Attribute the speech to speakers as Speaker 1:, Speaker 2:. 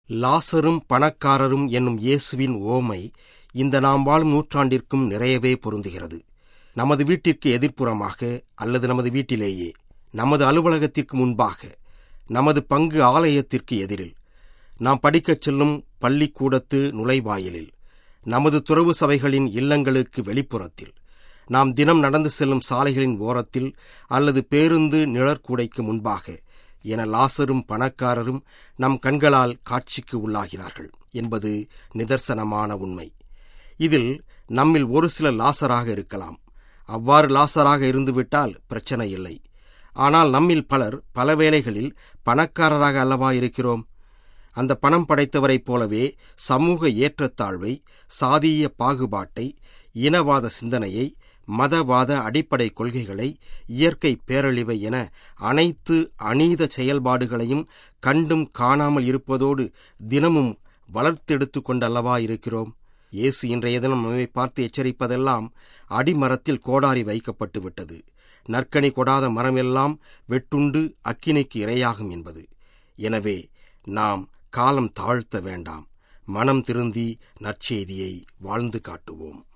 Speaker 1: லாசரும் பணக்காரரும் என்னும் இயேசுவின் ஓமை இந்த நாம் வாழும் நூற்றாண்டிற்கும் நிறையவே பொருந்துகிறது நமது வீட்டிற்கு எதிர்ப்புறமாக அல்லது நமது வீட்டிலேயே நமது அலுவலகத்திற்கு முன்பாக நமது பங்கு ஆலயத்திற்கு எதிரில் நாம் படிக்கச் செல்லும் பள்ளிக்கூடத்து நுழைவாயிலில் நமது துறவு சபைகளின் இல்லங்களுக்கு வெளிப்புறத்தில் நாம் தினம் நடந்து செல்லும் சாலைகளின் ஓரத்தில் அல்லது பேருந்து நிழற்கூடைக்கு முன்பாக என லாசரும் பணக்காரரும் நம் கண்களால் காட்சிக்கு உள்ளாகிறார்கள் என்பது நிதர்சனமான உண்மை இதில் நம்மில் ஒரு சில லாசராக இருக்கலாம் அவ்வாறு லாசராக இருந்துவிட்டால் பிரச்சனை இல்லை ஆனால் நம்மில் பலர் பல வேளைகளில் பணக்காரராக அல்லவா இருக்கிறோம் அந்த பணம் படைத்தவரைப் போலவே சமூக ஏற்றத்தாழ்வை சாதீய பாகுபாட்டை இனவாத சிந்தனையை மதவாத அடிப்படை கொள்கைகளை இயற்கை பேரழிவை என அனைத்து அநீத செயல்பாடுகளையும் கண்டும் காணாமல் இருப்பதோடு தினமும் வளர்த்தெடுத்து கொண்டல்லவா இருக்கிறோம் இயேசு இன்றைய தினம் நம்மை பார்த்து எச்சரிப்பதெல்லாம் அடிமரத்தில் கோடாரி வைக்கப்பட்டு விட்டது நற்கனி கொடாத மரமெல்லாம் வெட்டுண்டு அக்கினிக்கு இரையாகும் என்பது எனவே நாம் காலம் தாழ்த்த வேண்டாம் மனம் திருந்தி நற்செய்தியை வாழ்ந்து காட்டுவோம்